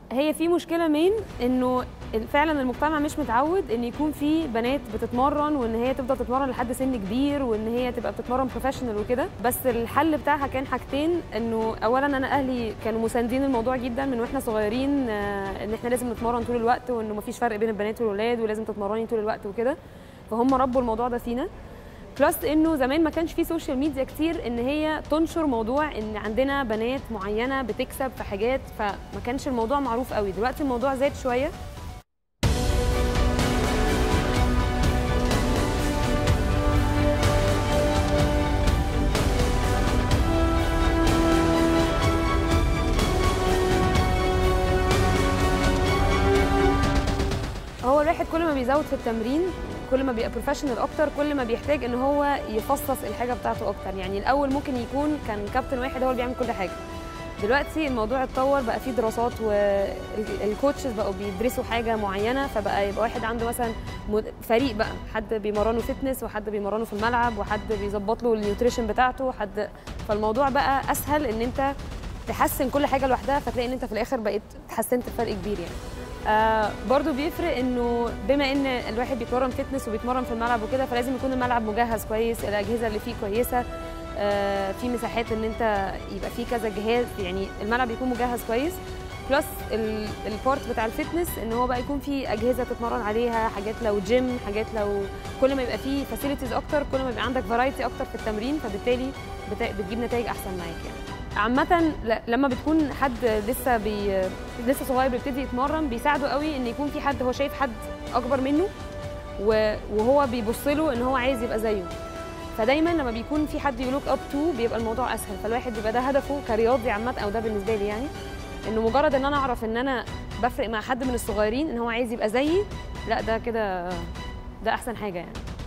هي في مشكله مين انه فعلا المجتمع مش متعود ان يكون في بنات بتتمرن وان هي تفضل تتمرن لحد سن كبير وان هي تبقى بتتمرن بروفيشنال وكده بس الحل بتاعها كان حاجتين انه اولا انا اهلي كانوا مساندين الموضوع جدا من واحنا صغيرين آه، ان احنا لازم نتمرن طول الوقت وانه مفيش فرق بين البنات والولاد ولازم تتمرني طول الوقت وكده فهم ربوا الموضوع ده فينا بلس انه زمان ما كانش في سوشيال ميديا كتير ان هي تنشر موضوع ان عندنا بنات معينه بتكسب في حاجات فما كانش الموضوع معروف قوي دلوقتي الموضوع زاد شويه هو الواحد كل ما بيزود في التمرين كل ما بيبقى بروفيشنال اكتر كل ما بيحتاج ان هو يفصص الحاجه بتاعته اكتر يعني الاول ممكن يكون كان كابتن واحد هو اللي بيعمل كل حاجه دلوقتي الموضوع اتطور بقى فيه دراسات والكوتشز بقوا بيدرسوا حاجه معينه فبقى يبقى واحد عنده مثلا مد- فريق بقى حد بيمرنه فتنس وحد بيمرنه في الملعب وحد بيظبط له النيوتريشن بتاعته وحد فالموضوع بقى اسهل ان انت تحسن كل حاجه لوحدها فتلاقي ان انت في الاخر بقيت اتحسنت بفرق كبير يعني آه برضو بيفرق انه بما ان الواحد بيتمرن فتنس وبيتمرن في الملعب وكده فلازم يكون الملعب مجهز كويس الاجهزه اللي فيه كويسه آه في مساحات ان انت يبقى فيه كذا جهاز يعني الملعب يكون مجهز كويس بلس ال- البارت بتاع الفتنس ان هو بقى يكون فيه اجهزه تتمرن عليها حاجات لو جيم حاجات لو كل ما يبقى فيه فاسيلتيز اكتر كل ما يبقى عندك فرايتي اكتر في التمرين فبالتالي بت- بتجيب نتائج احسن معاك يعني عامة ل- لما بتكون حد لسه بي لسه صغير بيبتدي يتمرن بيساعده قوي ان يكون في حد هو شايف حد اكبر منه و- وهو بيبص له ان هو عايز يبقى زيه فدايما لما بيكون في حد يلوك اب تو بيبقى الموضوع اسهل فالواحد بيبقى ده هدفه كرياضي عامة او ده بالنسبة لي يعني انه مجرد ان انا اعرف ان انا بفرق مع حد من الصغيرين ان هو عايز يبقى زيي لا ده كده ده احسن حاجة يعني